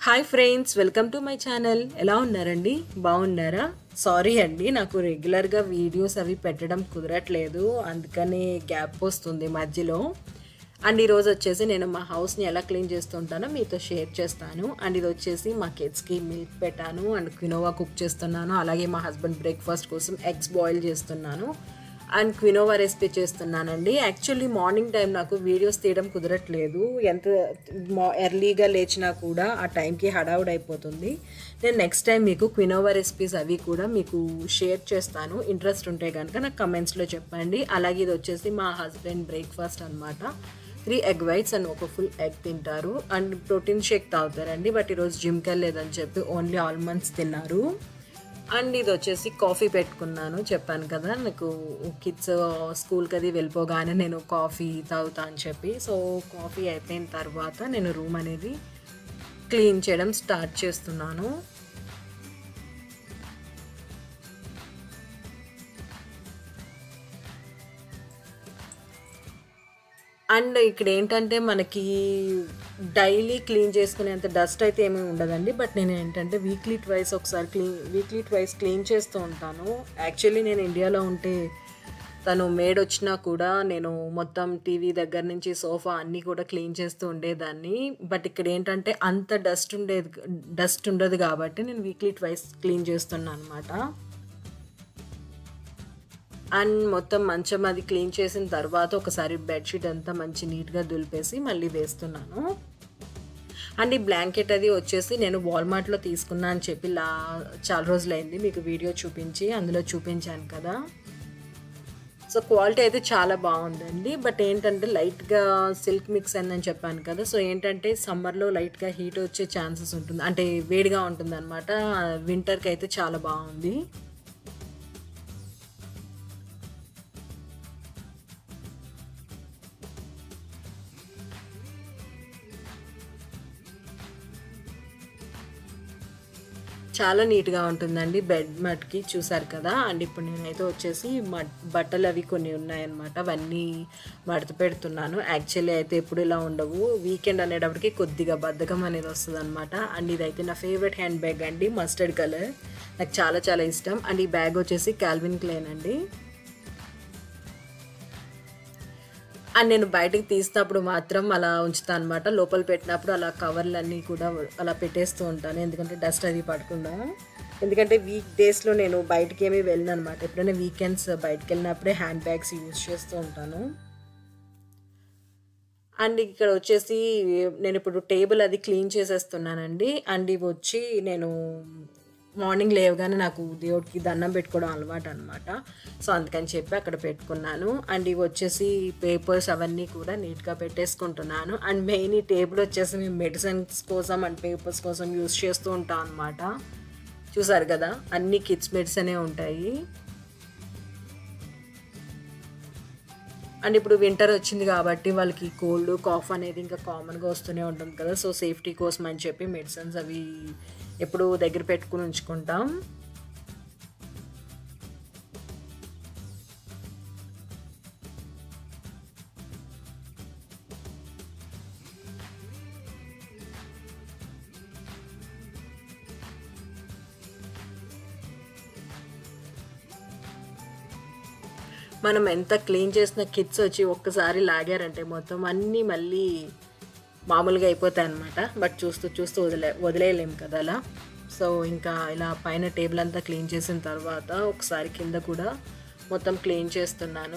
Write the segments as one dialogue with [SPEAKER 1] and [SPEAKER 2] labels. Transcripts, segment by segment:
[SPEAKER 1] hi friends welcome to my channel ఎలా ఉన్నారండి బాగున్నారా సారీ అండి నాకు రెగ్యులర్గా వీడియోస్ అవి పెట్టడం కుదరట్లేదు అందుకని గ్యాప్ వస్తుంది మధ్యలో అండ్ ఈరోజు వచ్చేసి నేను మా హౌస్ని ఎలా క్లీన్ చేస్తుంటానో మీతో షేర్ చేస్తాను అండ్ ఇది వచ్చేసి మా కిడ్స్కి మిల్క్ పెట్టాను అండ్ క్వినోవా కుక్ చేస్తున్నాను అలాగే మా హస్బెండ్ బ్రేక్ఫాస్ట్ కోసం ఎగ్స్ బాయిల్ చేస్తున్నాను అండ్ క్వినోవా రెసిపీ చేస్తున్నానండి యాక్చువల్లీ మార్నింగ్ టైం నాకు వీడియోస్ తీయడం కుదరట్లేదు ఎంత ఎర్లీగా లేచినా కూడా ఆ టైంకి హడావుడ్ అయిపోతుంది నేను నెక్స్ట్ టైం మీకు క్వినోవా రెసిపీస్ అవి కూడా మీకు షేర్ చేస్తాను ఇంట్రెస్ట్ ఉంటే కనుక నాకు కమెంట్స్లో చెప్పండి అలాగే ఇది వచ్చేసి మా హస్బెండ్ బ్రేక్ఫాస్ట్ అనమాట త్రీ ఎగ్ వైట్స్ అండ్ ఒక ఫుల్ ఎగ్ తింటారు అండ్ ప్రోటీన్ షేక్ తాగుతారండి బట్ ఈరోజు జిమ్కి వెళ్ళలేదని చెప్పి ఓన్లీ ఆల్మండ్స్ తిన్నారు అండ్ ఇది వచ్చేసి కాఫీ పెట్టుకున్నాను చెప్పాను కదా నాకు కిడ్స్ స్కూల్కి అది వెళ్ళిపోగానే నేను కాఫీ తాగుతా అని చెప్పి సో కాఫీ అయిపోయిన తర్వాత నేను రూమ్ అనేది క్లీన్ చేయడం స్టార్ట్ చేస్తున్నాను అండ్ ఇక్కడ ఏంటంటే మనకి డైలీ క్లీన్ చేసుకునేంత డస్ట్ అయితే ఏమీ ఉండదండి బట్ నేను ఏంటంటే వీక్లీ ట్వైస్ ఒకసారి క్లీన్ వీక్లీ ట్వైస్ క్లీన్ చేస్తూ ఉంటాను యాక్చువల్లీ నేను ఇండియాలో ఉంటే తను మేడ్ వచ్చినా కూడా నేను మొత్తం టీవీ దగ్గర నుంచి సోఫా అన్నీ కూడా క్లీన్ చేస్తూ ఉండేదాన్ని బట్ ఇక్కడ ఏంటంటే అంత డస్ట్ ఉండేది డస్ట్ ఉండదు కాబట్టి నేను వీక్లీ ట్వైస్ క్లీన్ చేస్తున్నాను అనమాట అండ్ మొత్తం మంచం అది క్లీన్ చేసిన తర్వాత ఒకసారి బెడ్షీట్ అంతా మంచి నీట్గా దులిపేసి మళ్ళీ వేస్తున్నాను అండ్ ఈ బ్లాంకెట్ అది వచ్చేసి నేను వాల్మార్ట్లో తీసుకున్నా అని చెప్పి లా చాలా రోజులైంది మీకు వీడియో చూపించి అందులో చూపించాను కదా సో క్వాలిటీ అయితే చాలా బాగుందండి బట్ ఏంటంటే లైట్గా సిల్క్ మిక్స్ అని చెప్పాను కదా సో ఏంటంటే సమ్మర్లో లైట్గా హీట్ వచ్చే ఛాన్సెస్ ఉంటుంది అంటే వేడిగా ఉంటుంది అనమాట వింటర్కి అయితే చాలా బాగుంది చాలా నీట్గా ఉంటుందండి బెడ్ మట్కి చూసారు కదా అండ్ ఇప్పుడు నేనైతే వచ్చేసి బట్టలు అవి కొన్ని ఉన్నాయన్నమాట అవన్నీ మడత పెడుతున్నాను యాక్చువల్లీ అయితే ఎప్పుడు ఇలా ఉండవు వీకెండ్ అనేటప్పటికి కొద్దిగా బద్ధకం అనేది వస్తుంది అనమాట అండ్ ఇదైతే నా ఫేవరెట్ హ్యాండ్ బ్యాగ్ అండి మస్టర్డ్ కలర్ నాకు చాలా చాలా ఇష్టం అండ్ ఈ బ్యాగ్ వచ్చేసి కాల్విన్ క్లైన్ అండి అండ్ నేను బయటకు తీసినప్పుడు మాత్రం అలా ఉంచుతాను అనమాట లోపల పెట్టినప్పుడు అలా కవర్లన్నీ కూడా అలా పెట్టేస్తూ ఉంటాను ఎందుకంటే డస్ట్ అది పడకుండా ఎందుకంటే వీక్ డేస్లో నేను బయటకి ఏమీ వెళ్ళను అనమాట ఎప్పుడైనా వీకెండ్స్ బయటకు వెళ్ళినప్పుడే హ్యాండ్ బ్యాగ్స్ యూజ్ చేస్తూ ఉంటాను అండ్ ఇక్కడ వచ్చేసి నేను ఇప్పుడు టేబుల్ అది క్లీన్ చేసేస్తున్నానండి అండ్ ఇవి వచ్చి నేను మార్నింగ్ లేవగానే నాకు దేవుడికి దండం పెట్టుకోవడం అలవాటు అనమాట సో అందుకని చెప్పి అక్కడ పెట్టుకున్నాను అండ్ ఇవి వచ్చేసి పేపర్స్ అవన్నీ కూడా నీట్గా పెట్టేసుకుంటున్నాను అండ్ మెయిన్ ఈ టేబుల్ వచ్చేసి మేము మెడిసిన్స్ కోసం అండ్ పేపర్స్ కోసం యూస్ చేస్తూ ఉంటాం అనమాట చూసారు కదా అన్ని కిడ్స్ మెడిసినే ఉంటాయి అండ్ ఇప్పుడు వింటర్ వచ్చింది కాబట్టి వాళ్ళకి కోల్డ్ కాఫ్ అనేది ఇంకా కామన్గా వస్తూనే ఉంటుంది కదా సో సేఫ్టీ కోసం అని చెప్పి మెడిసిన్స్ అవి ఎప్పుడు దగ్గర పెట్టుకుని ఉంచుకుంటాం మనం ఎంత క్లీన్ చేసిన కిడ్స్ వచ్చి ఒక్కసారి లాగారంటే మొత్తం అన్నీ మళ్ళీ మామూలుగా అయిపోతాయి అనమాట బట్ చూస్తూ చూస్తూ వదిలే వదిలేయలేము కదా అలా సో ఇంకా ఇలా పైన టేబుల్ అంతా క్లీన్ చేసిన తర్వాత ఒకసారి కింద కూడా మొత్తం క్లీన్ చేస్తున్నాను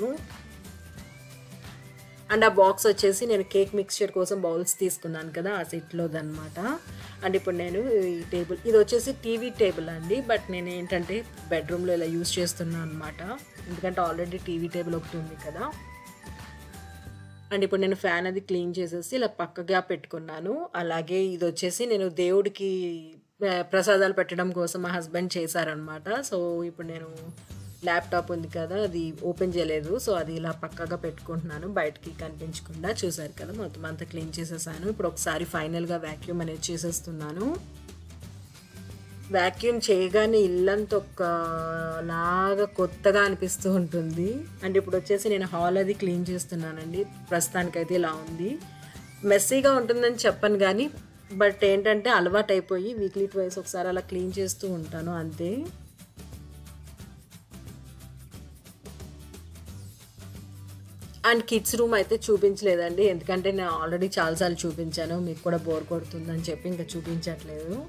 [SPEAKER 1] అండ్ ఆ బాక్స్ వచ్చేసి నేను కేక్ మిక్స్చర్ కోసం బౌల్స్ తీసుకున్నాను కదా ఆ సెట్లోదనమాట అండ్ ఇప్పుడు నేను ఈ టేబుల్ ఇది వచ్చేసి టీవీ టేబుల్ అండి బట్ నేను ఏంటంటే బెడ్రూమ్లో ఇలా యూస్ చేస్తున్నాను అనమాట ఎందుకంటే ఆల్రెడీ టీవీ టేబుల్ ఒకటి ఉంది కదా అండ్ ఇప్పుడు నేను ఫ్యాన్ అది క్లీన్ చేసేసి ఇలా పక్కగా పెట్టుకున్నాను అలాగే ఇది వచ్చేసి నేను దేవుడికి ప్రసాదాలు పెట్టడం కోసం మా హస్బెండ్ చేశారనమాట సో ఇప్పుడు నేను ల్యాప్టాప్ ఉంది కదా అది ఓపెన్ చేయలేదు సో అది ఇలా పక్కగా పెట్టుకుంటున్నాను బయటకి కనిపించకుండా చూసారు కదా మొత్తం అంతా క్లీన్ చేసేసాను ఇప్పుడు ఒకసారి ఫైనల్గా వ్యాక్యూమ్ అనేది చేసేస్తున్నాను వ్యాక్యూమ్ చేయగానే ఇల్లంతా ఒకలాగా కొత్తగా అనిపిస్తూ ఉంటుంది అండ్ ఇప్పుడు వచ్చేసి నేను హాల్ అది క్లీన్ చేస్తున్నానండి ప్రస్తుతానికైతే ఇలా ఉంది మెస్సీగా ఉంటుందని చెప్పను కానీ బట్ ఏంటంటే అలవాటు అయిపోయి వీక్లీ ట్వైస్ ఒకసారి అలా క్లీన్ చేస్తూ ఉంటాను అంతే అండ్ కిడ్స్ రూమ్ అయితే చూపించలేదండి ఎందుకంటే నేను ఆల్రెడీ చాలాసార్లు చూపించాను మీకు కూడా బోర్ కొడుతుందని చెప్పి ఇంకా చూపించట్లేదు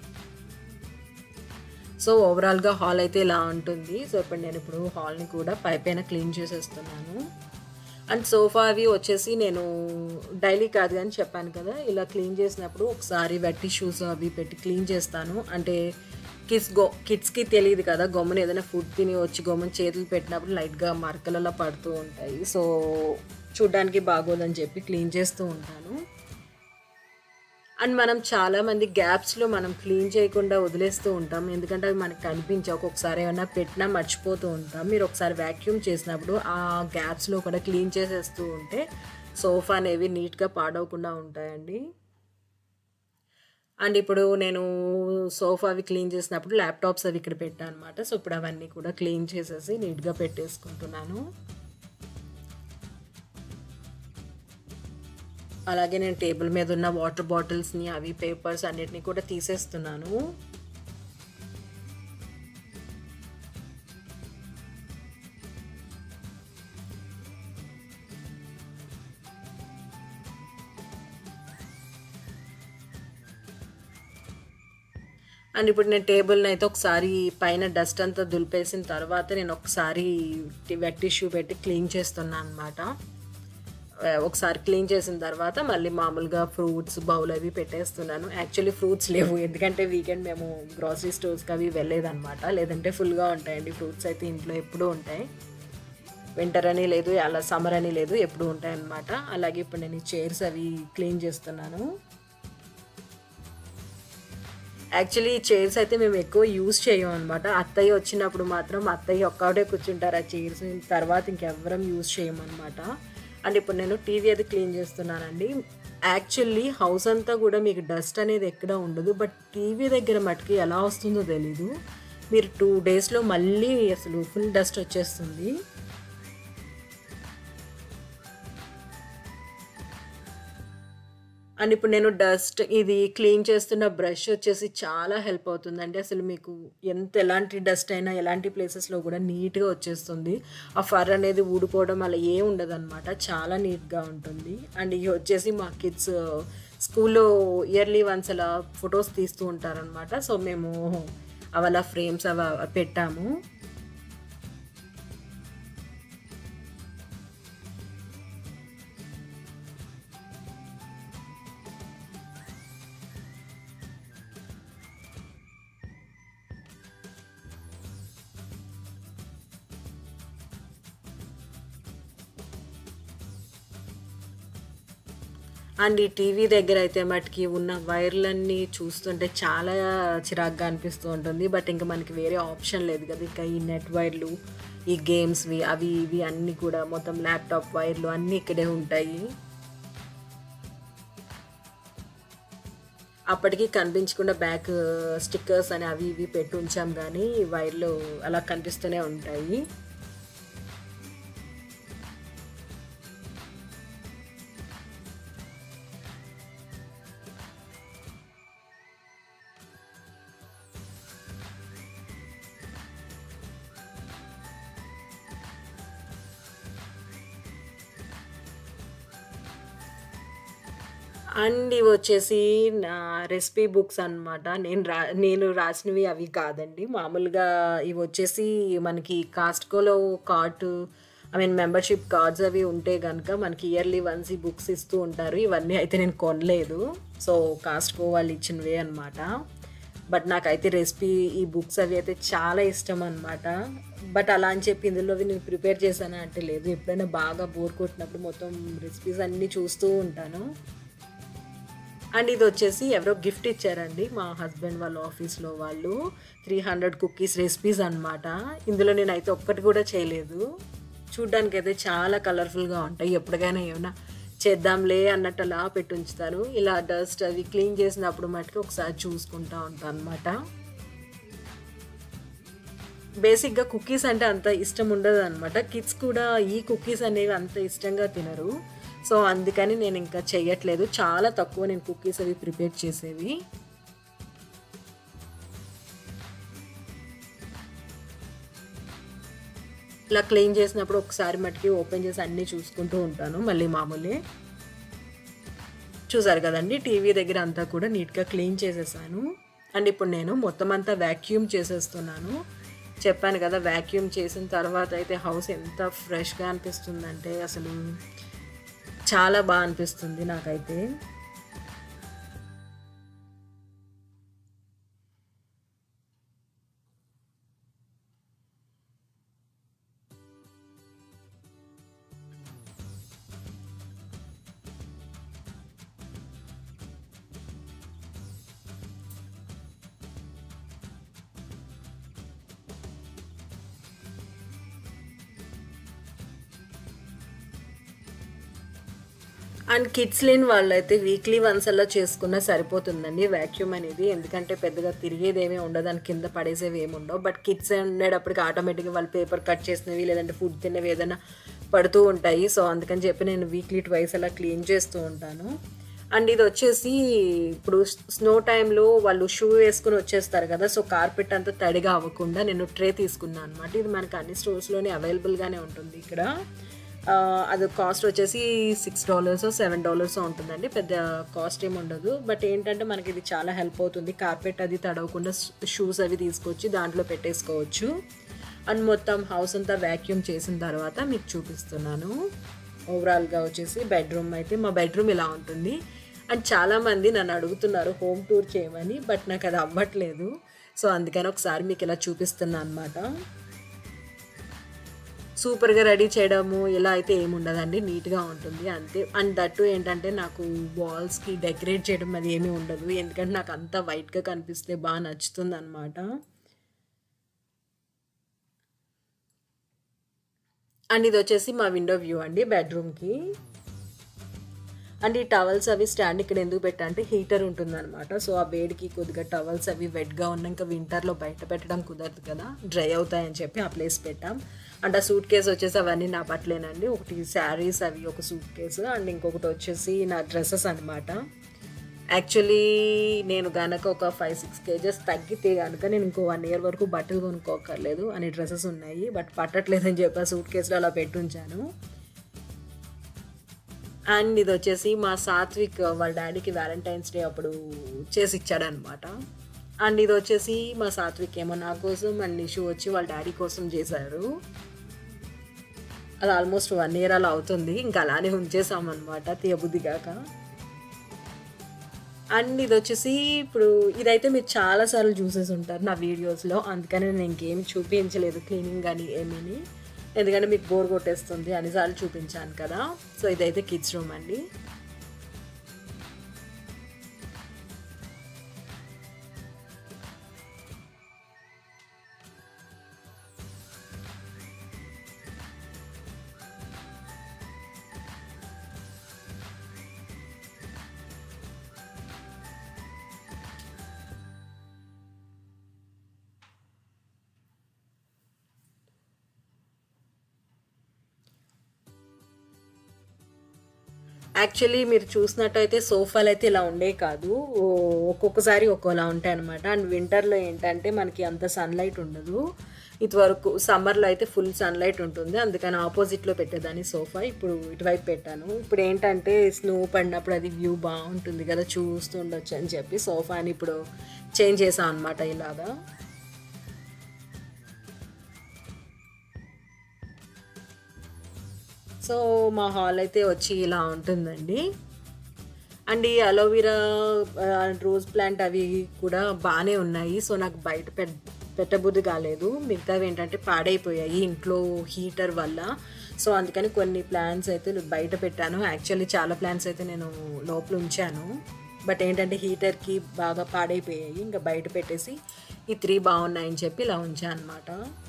[SPEAKER 1] సో ఓవరాల్గా హాల్ అయితే ఇలా ఉంటుంది సో ఇప్పుడు నేను ఇప్పుడు హాల్ని కూడా పై పైన క్లీన్ చేసేస్తున్నాను అండ్ సోఫా అవి వచ్చేసి నేను డైలీ కాదు కానీ చెప్పాను కదా ఇలా క్లీన్ చేసినప్పుడు ఒకసారి వెట్టి షూస్ అవి పెట్టి క్లీన్ చేస్తాను అంటే కిడ్స్ గో కిడ్స్కి తెలియదు కదా గమ్మున ఏదైనా ఫుడ్ తిని వచ్చి గమ్మున చేతులు పెట్టినప్పుడు లైట్గా మరకలలో పడుతూ ఉంటాయి సో చూడ్డానికి బాగోదని చెప్పి క్లీన్ చేస్తూ ఉంటాను అండ్ మనం చాలామంది గ్యాప్స్లో మనం క్లీన్ చేయకుండా వదిలేస్తూ ఉంటాం ఎందుకంటే అవి మనకు కనిపించే ఒక్కొక్కసారి ఏమైనా పెట్టినా మర్చిపోతూ ఉంటాం మీరు ఒకసారి వ్యాక్యూమ్ చేసినప్పుడు ఆ గ్యాప్స్లో కూడా క్లీన్ చేసేస్తూ ఉంటే సోఫా అనేవి నీట్గా పాడవకుండా ఉంటాయండి అండ్ ఇప్పుడు నేను సోఫా అవి క్లీన్ చేసినప్పుడు ల్యాప్టాప్స్ అవి ఇక్కడ పెట్టాను అనమాట సో ఇప్పుడు అవన్నీ కూడా క్లీన్ చేసేసి నీట్గా పెట్టేసుకుంటున్నాను అలాగే నేను టేబుల్ మీద ఉన్న వాటర్ బాటిల్స్ని అవి పేపర్స్ అన్నిటిని కూడా తీసేస్తున్నాను అండ్ ఇప్పుడు నేను టేబుల్ని అయితే ఒకసారి పైన డస్ట్ అంతా దులిపేసిన తర్వాత నేను ఒకసారి వెట్ టిష్యూ పెట్టి క్లీన్ చేస్తున్నాను అనమాట ఒకసారి క్లీన్ చేసిన తర్వాత మళ్ళీ మామూలుగా ఫ్రూట్స్ బౌల్ అవి పెట్టేస్తున్నాను యాక్చువల్లీ ఫ్రూట్స్ లేవు ఎందుకంటే వీకెండ్ మేము గ్రాసరీ స్టోర్స్కి అవి వెళ్ళలేదన్నమాట లేదంటే ఫుల్గా ఉంటాయండి ఫ్రూట్స్ అయితే ఇంట్లో ఎప్పుడూ ఉంటాయి వింటర్ అని లేదు అలా సమ్మర్ అని లేదు ఎప్పుడు ఉంటాయి అన్నమాట అలాగే ఇప్పుడు నేను ఈ చైర్స్ అవి క్లీన్ చేస్తున్నాను యాక్చువల్లీ ఈ చైర్స్ అయితే మేము ఎక్కువ యూజ్ చేయం అనమాట అత్తయ్య వచ్చినప్పుడు మాత్రం అత్తయ్య ఒక్కడే కూర్చుంటారు ఆ చైర్స్ తర్వాత ఇంకెవ్వరం యూజ్ చేయమన్నమాట అండ్ ఇప్పుడు నేను టీవీ అది క్లీన్ చేస్తున్నానండి యాక్చువల్లీ హౌస్ అంతా కూడా మీకు డస్ట్ అనేది ఎక్కడ ఉండదు బట్ టీవీ దగ్గర మటుకి ఎలా వస్తుందో తెలీదు మీరు టూ డేస్లో మళ్ళీ అసలు ఫుల్ డస్ట్ వచ్చేస్తుంది అండ్ ఇప్పుడు నేను డస్ట్ ఇది క్లీన్ చేస్తున్న బ్రష్ వచ్చేసి చాలా హెల్ప్ అవుతుందండి అసలు మీకు ఎంత ఎలాంటి డస్ట్ అయినా ఎలాంటి ప్లేసెస్లో కూడా నీట్గా వచ్చేస్తుంది ఆ ఫర్ అనేది ఊడిపోవడం అలా ఏం ఉండదు అనమాట చాలా నీట్గా ఉంటుంది అండ్ ఇవి వచ్చేసి మా కిడ్స్ స్కూల్లో ఇయర్లీ వన్స్ అలా ఫొటోస్ తీస్తూ ఉంటారనమాట సో మేము అవి అలా ఫ్రేమ్స్ అవి పెట్టాము అండ్ ఈ టీవీ దగ్గర అయితే మటుకి ఉన్న వైర్లన్నీ చూస్తుంటే చాలా చిరాగ్గా అనిపిస్తూ ఉంటుంది బట్ ఇంకా మనకి వేరే ఆప్షన్ లేదు కదా ఇంకా ఈ నెట్ వైర్లు ఈ గేమ్స్వి అవి ఇవి అన్నీ కూడా మొత్తం ల్యాప్టాప్ వైర్లు అన్నీ ఇక్కడే ఉంటాయి అప్పటికి కనిపించకుండా బ్యాక్ స్టిక్కర్స్ అని అవి ఇవి పెట్టి ఉంచాం కానీ వైర్లు అలా కనిపిస్తూనే ఉంటాయి అండ్ ఇవి వచ్చేసి నా రెసిపీ బుక్స్ అనమాట నేను రా నేను రాసినవి అవి కాదండి మామూలుగా ఇవి వచ్చేసి మనకి కాస్ట్కోలో card I mean membership cards అవి ఉంటే కనుక మనకి ఇయర్లీ వన్స్ ఈ బుక్స్ ఇస్తూ ఉంటారు ఇవన్నీ అయితే నేను కొనలేదు సో కాస్ట్కో వాళ్ళు ఇచ్చినవే అనమాట బట్ నాకైతే రెసిపీ ఈ బుక్స్ అవి అయితే చాలా ఇష్టం అనమాట బట్ అలా అని చెప్పి ఇందులో నేను ప్రిపేర్ చేశాను అంటే లేదు ఎప్పుడైనా బాగా బోర్ కొట్టినప్పుడు మొత్తం రెసిపీస్ అన్నీ చూస్తూ ఉంటాను అండ్ ఇది వచ్చేసి ఎవరో గిఫ్ట్ ఇచ్చారండి మా హస్బెండ్ వాళ్ళ ఆఫీస్లో వాళ్ళు త్రీ హండ్రెడ్ కుకీస్ రెసిపీస్ అనమాట ఇందులో నేను అయితే ఒక్కటి కూడా చేయలేదు చూడ్డానికి అయితే చాలా కలర్ఫుల్గా ఉంటాయి ఎప్పటికైనా ఏమైనా చేద్దాంలే అన్నట్టు అలా పెట్టి ఉంచుతాను ఇలా డస్ట్ అవి క్లీన్ చేసినప్పుడు మటుకు ఒకసారి చూసుకుంటా ఉంటాను అనమాట బేసిక్గా కుకీస్ అంటే అంత ఇష్టం ఉండదు అనమాట కిడ్స్ కూడా ఈ కుకీస్ అనేవి అంత ఇష్టంగా తినరు సో అందుకని నేను ఇంకా చెయ్యట్లేదు చాలా తక్కువ నేను కుకీస్ అవి ప్రిపేర్ చేసేవి ఇలా క్లీన్ చేసినప్పుడు ఒకసారి మటుకి ఓపెన్ చేసి అన్నీ చూసుకుంటూ ఉంటాను మళ్ళీ మామూలే చూసారు కదండి టీవీ దగ్గర అంతా కూడా నీట్గా క్లీన్ చేసేసాను అండ్ ఇప్పుడు నేను మొత్తం అంతా వ్యాక్యూమ్ చేసేస్తున్నాను చెప్పాను కదా వ్యాక్యూమ్ చేసిన తర్వాత అయితే హౌస్ ఎంత ఫ్రెష్గా అనిపిస్తుందంటే అసలు చాలా బాగా అనిపిస్తుంది నాకైతే అండ్ కిడ్స్ లేని వాళ్ళైతే వీక్లీ వన్స్ అలా చేసుకున్నా సరిపోతుందండి వ్యాక్యూమ్ అనేది ఎందుకంటే పెద్దగా తిరిగేదేమీ ఉండదు దాని కింద పడేసేవి ఏమి ఉండవు బట్ కిడ్స్ ఉండేటప్పటికి ఆటోమేటిక్గా వాళ్ళు పేపర్ కట్ చేసినవి లేదంటే ఫుడ్ తిన్నవి ఏదైనా పడుతూ ఉంటాయి సో అందుకని చెప్పి నేను వీక్లీ ట్వైస్ అలా క్లీన్ చేస్తూ ఉంటాను అండ్ ఇది వచ్చేసి ఇప్పుడు స్నో టైంలో వాళ్ళు షూ వేసుకుని వచ్చేస్తారు కదా సో కార్పెట్ అంతా తడిగా అవ్వకుండా నేను ట్రే తీసుకున్నాను అనమాట ఇది మనకి అన్ని స్టోర్స్లోనే అవైలబుల్గానే ఉంటుంది ఇక్కడ ఆ, అది కాస్ట్ వచ్చేసి సిక్స్ డాలర్స్ సెవెన్ డాలర్స్ ఉంటుందండి పెద్ద కాస్ట్ ఏమి ఉండదు బట్ ఏంటంటే మనకి ఇది చాలా హెల్ప్ అవుతుంది కార్పెట్ అది తడవకుండా షూస్ అవి తీసుకొచ్చి దాంట్లో పెట్టేసుకోవచ్చు అండ్ మొత్తం హౌస్ అంతా వ్యాక్యూమ్ చేసిన తర్వాత మీకు చూపిస్తున్నాను ఓవరాల్గా వచ్చేసి బెడ్రూమ్ అయితే మా బెడ్రూమ్ ఇలా ఉంటుంది అండ్ చాలామంది నన్ను అడుగుతున్నారు హోమ్ టూర్ చేయమని బట్ నాకు అది అవ్వట్లేదు సో అందుకని ఒకసారి మీకు ఇలా చూపిస్తున్నాను అనమాట సూపర్గా రెడీ చేయడము ఇలా అయితే ఏముండదండి నీట్గా ఉంటుంది అంతే అండ్ దట్టు ఏంటంటే నాకు వాల్స్కి డెకరేట్ చేయడం అది ఏమీ ఉండదు ఎందుకంటే నాకు అంతా వైట్గా కనిపిస్తే బాగా నచ్చుతుంది అనమాట అండ్ ఇది వచ్చేసి మా విండో వ్యూ అండి బెడ్రూమ్కి అండ్ ఈ టవల్స్ అవి స్టాండ్ ఇక్కడ ఎందుకు పెట్టా అంటే హీటర్ ఉంటుందన్నమాట సో ఆ వేడికి కొద్దిగా టవల్స్ అవి వెట్గా ఉన్నాక వింటర్లో బయట పెట్టడం కుదరదు కదా డ్రై అవుతాయని చెప్పి ఆ ప్లేస్ పెట్టాం అండ్ ఆ సూట్ కేసు వచ్చేసి అవన్నీ నా బట్టలేనండి ఒకటి శారీస్ అవి ఒక సూట్ కేసు అండ్ ఇంకొకటి వచ్చేసి నా డ్రెస్సెస్ అనమాట యాక్చువల్లీ నేను గనక ఒక ఫైవ్ సిక్స్ కేజెస్ తగ్గితే కనుక నేను ఇంకో వన్ ఇయర్ వరకు బట్టలు కొనుక్కోకర్లేదు అని డ్రెస్సెస్ ఉన్నాయి బట్ పట్టట్లేదని చెప్పి ఆ సూట్ కేసులో అలా పెట్టుంచాను అండ్ ఇది వచ్చేసి మా సాత్విక్ వాళ్ళ డాడీకి వ్యాలంటైన్స్ డే అప్పుడు చేసి ఇచ్చాడనమాట అండ్ ఇది వచ్చేసి మా సాత్విక్ ఏమో నా కోసం అండ్ నిషు వచ్చి వాళ్ళ డాడీ కోసం చేశారు అది ఆల్మోస్ట్ వన్ ఇయర్ అలా అవుతుంది ఇంకా అలానే ఉంచేసామన్నమాట తీయబుద్ధి కాక అండ్ ఇది వచ్చేసి ఇప్పుడు ఇదైతే మీరు చాలాసార్లు చూసేసి ఉంటారు నా వీడియోస్లో అందుకని నేను ఇంకేం చూపించలేదు క్లీనింగ్ కానీ ఏమీని ఎందుకంటే మీకు బోర్ కొట్టేస్తుంది అన్నిసార్లు చూపించాను కదా సో ఇదైతే కిడ్స్ రూమ్ అండి యాక్చువల్లీ మీరు చూసినట్టయితే సోఫాలు అయితే ఇలా ఉండే కాదు ఓ- ఒక్కొక్కసారి ఒక్కోలా ఉంటాయి అనమాట అండ్ వింటర్లో ఏంటంటే మనకి అంత సన్లైట్ ఉండదు ఇటువరకు సమ్మర్లో అయితే ఫుల్ సన్లైట్ ఉంటుంది అందుకని ఆపోజిట్లో పెట్టేదాన్ని సోఫా ఇప్పుడు ఇటువైపు పెట్టాను ఇప్పుడు ఏంటంటే స్నో పడినప్పుడు అది వ్యూ బాగుంటుంది కదా చూస్తూ ఉండొచ్చు అని చెప్పి సోఫాని ఇప్పుడు చేంజ్ చేసాం అనమాట ఇలాగా సో మా హాల్ అయితే వచ్చి ఇలా ఉంటుందండి అండ్ ఈ అలోవెరా రోజ్ ప్లాంట్ అవి కూడా బాగానే ఉన్నాయి సో నాకు బయట పెట్ పెట్టబుద్ధి కాలేదు మిగతావి ఏంటంటే పాడైపోయాయి ఇంట్లో హీటర్ వల్ల సో అందుకని కొన్ని ప్లాంట్స్ అయితే బయట పెట్టాను యాక్చువల్లీ చాలా ప్లాంట్స్ అయితే నేను లోపల ఉంచాను బట్ ఏంటంటే హీటర్కి బాగా పాడైపోయాయి ఇంకా బయట పెట్టేసి ఈ త్రీ బాగున్నాయని చెప్పి ఇలా ఉంచాను అనమాట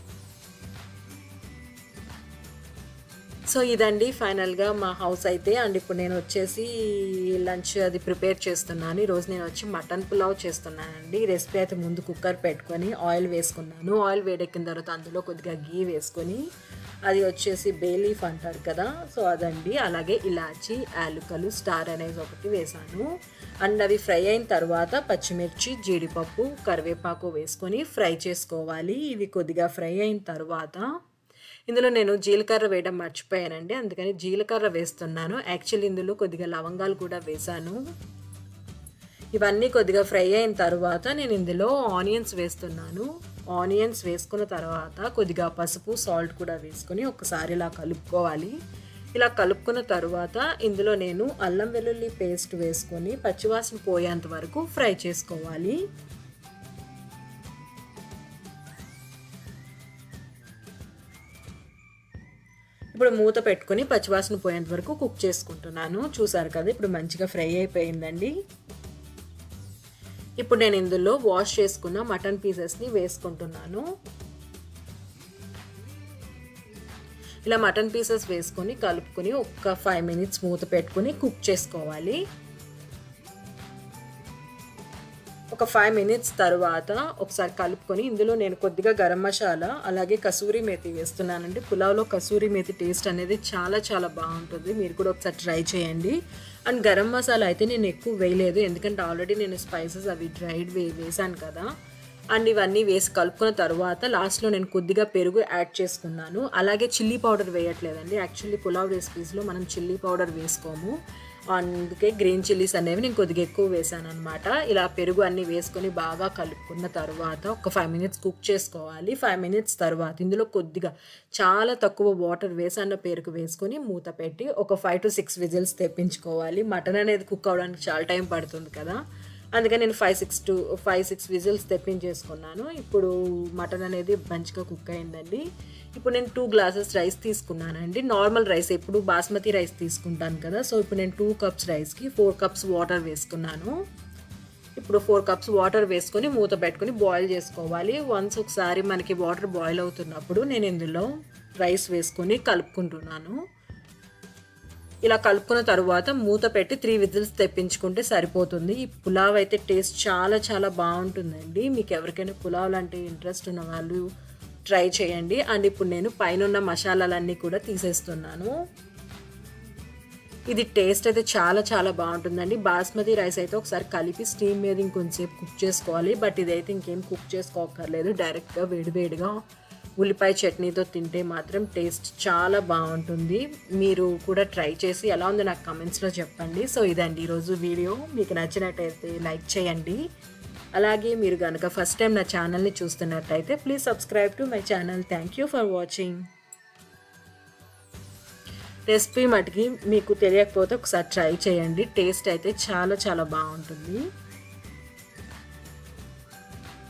[SPEAKER 1] సో ఇదండి ఫైనల్గా మా హౌస్ అయితే అండ్ ఇప్పుడు నేను వచ్చేసి లంచ్ అది ప్రిపేర్ చేస్తున్నాను ఈరోజు నేను వచ్చి మటన్ పులావ్ చేస్తున్నానండి ఈ రెసిపీ అయితే ముందు కుక్కర్ పెట్టుకొని ఆయిల్ వేసుకున్నాను ఆయిల్ వేడెక్కిన తర్వాత అందులో కొద్దిగా గీ వేసుకొని అది వచ్చేసి బేలీఫ్ అంటారు కదా సో అదండి అలాగే ఇలాచి యాలుకలు స్టార్ అనేది ఒకటి వేసాను అండ్ అవి ఫ్రై అయిన తర్వాత పచ్చిమిర్చి జీడిపప్పు కరివేపాకు వేసుకొని ఫ్రై చేసుకోవాలి ఇవి కొద్దిగా ఫ్రై అయిన తర్వాత ఇందులో నేను జీలకర్ర వేయడం మర్చిపోయానండి అందుకని జీలకర్ర వేస్తున్నాను యాక్చువల్లీ ఇందులో కొద్దిగా లవంగాలు కూడా వేసాను ఇవన్నీ కొద్దిగా ఫ్రై అయిన తర్వాత నేను ఇందులో ఆనియన్స్ వేస్తున్నాను ఆనియన్స్ వేసుకున్న తర్వాత కొద్దిగా పసుపు సాల్ట్ కూడా వేసుకొని ఒకసారి ఇలా కలుపుకోవాలి ఇలా కలుపుకున్న తర్వాత ఇందులో నేను అల్లం వెల్లుల్లి పేస్ట్ వేసుకొని పచ్చివాసన పోయేంత వరకు ఫ్రై చేసుకోవాలి ఇప్పుడు మూత పెట్టుకొని పచ్చివాసన పోయేంత వరకు కుక్ చేసుకుంటున్నాను చూసారు కదా ఇప్పుడు మంచిగా ఫ్రై అయిపోయిందండి ఇప్పుడు నేను ఇందులో వాష్ చేసుకున్న మటన్ పీసెస్ని వేసుకుంటున్నాను ఇలా మటన్ పీసెస్ వేసుకొని కలుపుకొని ఒక ఫైవ్ మినిట్స్ మూత పెట్టుకొని కుక్ చేసుకోవాలి ఒక ఫైవ్ మినిట్స్ తర్వాత ఒకసారి కలుపుకొని ఇందులో నేను కొద్దిగా గరం మసాలా అలాగే కసూరి మేతి వేస్తున్నానండి పులావ్లో కసూరి మేతి టేస్ట్ అనేది చాలా చాలా బాగుంటుంది మీరు కూడా ఒకసారి ట్రై చేయండి అండ్ గరం మసాలా అయితే నేను ఎక్కువ వేయలేదు ఎందుకంటే ఆల్రెడీ నేను స్పైసెస్ అవి డ్రైడ్ వే వేసాను కదా అండ్ ఇవన్నీ వేసి కలుపుకున్న తర్వాత లాస్ట్లో నేను కొద్దిగా పెరుగు యాడ్ చేసుకున్నాను అలాగే చిల్లీ పౌడర్ వేయట్లేదండి యాక్చువల్లీ పులావ్ రెసిపీస్లో మనం చిల్లీ పౌడర్ వేసుకోము అందుకే గ్రీన్ చిల్లీస్ అనేవి నేను కొద్దిగా ఎక్కువ వేసాను అనమాట ఇలా పెరుగు అన్నీ వేసుకొని బాగా కలుపుకున్న తర్వాత ఒక ఫైవ్ మినిట్స్ కుక్ చేసుకోవాలి ఫైవ్ మినిట్స్ తర్వాత ఇందులో కొద్దిగా చాలా తక్కువ వాటర్ వేసన్న పెరుగు వేసుకొని మూత పెట్టి ఒక ఫైవ్ టు సిక్స్ విజిల్స్ తెప్పించుకోవాలి మటన్ అనేది కుక్ అవడానికి చాలా టైం పడుతుంది కదా అందుకని నేను five six to five six whistles తెప్పించేసుకున్నాను ఇప్పుడు మటన్ అనేది మంచిగా కుక్ అయిందండి ఇప్పుడు నేను టూ గ్లాసెస్ రైస్ తీసుకున్నానండి నార్మల్ రైస్ ఎప్పుడు బాస్మతి రైస్ తీసుకుంటాను కదా సో ఇప్పుడు నేను టూ కప్స్ రైస్కి ఫోర్ కప్స్ వాటర్ వేసుకున్నాను ఇప్పుడు ఫోర్ కప్స్ వాటర్ వేసుకొని మూత పెట్టుకొని బాయిల్ చేసుకోవాలి వన్స్ ఒకసారి మనకి వాటర్ బాయిల్ అవుతున్నప్పుడు నేను ఇందులో రైస్ వేసుకొని కలుపుకుంటున్నాను ఇలా కలుపుకున్న తర్వాత మూత పెట్టి త్రీ విజిల్స్ తెప్పించుకుంటే సరిపోతుంది ఈ పులావ్ అయితే టేస్ట్ చాలా చాలా బాగుంటుందండి మీకు ఎవరికైనా పులావ్ అంటే ఇంట్రెస్ట్ ఉన్న వాళ్ళు ట్రై చేయండి అండ్ ఇప్పుడు నేను పైన ఉన్న మసాలాలన్నీ కూడా తీసేస్తున్నాను ఇది టేస్ట్ అయితే చాలా చాలా బాగుంటుందండి బాస్మతి రైస్ అయితే ఒకసారి కలిపి స్టీమ్ మీద ఇంకొంచెంసేపు కుక్ చేసుకోవాలి బట్ ఇదైతే ఇంకేం కుక్ చేసుకోకర్లేదు డైరెక్ట్గా వేడివేడిగా ఉల్లిపాయ చట్నీతో తింటే మాత్రం టేస్ట్ చాలా బాగుంటుంది మీరు కూడా ట్రై చేసి ఎలా ఉందో నాకు కమెంట్స్లో చెప్పండి సో ఇదండి ఈరోజు వీడియో మీకు నచ్చినట్టయితే లైక్ చేయండి అలాగే మీరు కనుక ఫస్ట్ టైం నా ఛానల్ని చూస్తున్నట్టయితే please subscribe to my channel thank you for watching recipe మటుకి మీకు తెలియకపోతే ఒకసారి ట్రై చేయండి టేస్ట్ అయితే చాలా చాలా బాగుంటుంది